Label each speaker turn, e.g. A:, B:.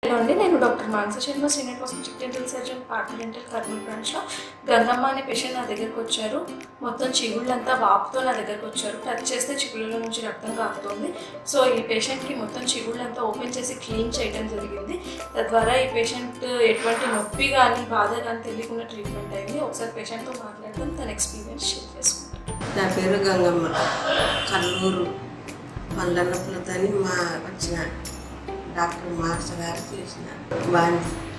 A: hello అండి నేను doctor Manasa Sharma senior cosmetic dental surgeon party dental Kurnool బ్రాంచ్లో గంగమ్మ అనే పేషెంట్ నా దగ్గరకు వచ్చారు మొత్తం చిగుళ్ళంతా వాపుతో నా దగ్గరకు వచ్చారు టచ్ చేస్తే చిగుళ్ళలో నుంచి రక్తం కారుతుంది సో ఈ పేషెంట్కి మొత్తం చిగుళ్ళంతా ఓపెన్ చేసి క్లీన్ చేయడం జరిగింది తద్వారా ఈ పేషెంట్ ఎటువంటి నొప్పి కానీ బాధ కానీ తెలియకుండా ట్రీట్మెంట్ అయింది ఒకసారి పేషెంట్తో మాట్లాడదాం తన ఎక్స్పీరియన్స్ షేర్ చేసుకుంటాం
B: నా పేరు గంగమ్మ కల్లూరు పళ్ళ నొప్పులతోని మా వచ్చిన డాక్టర్ మార్చ గారు చేసిన బాగా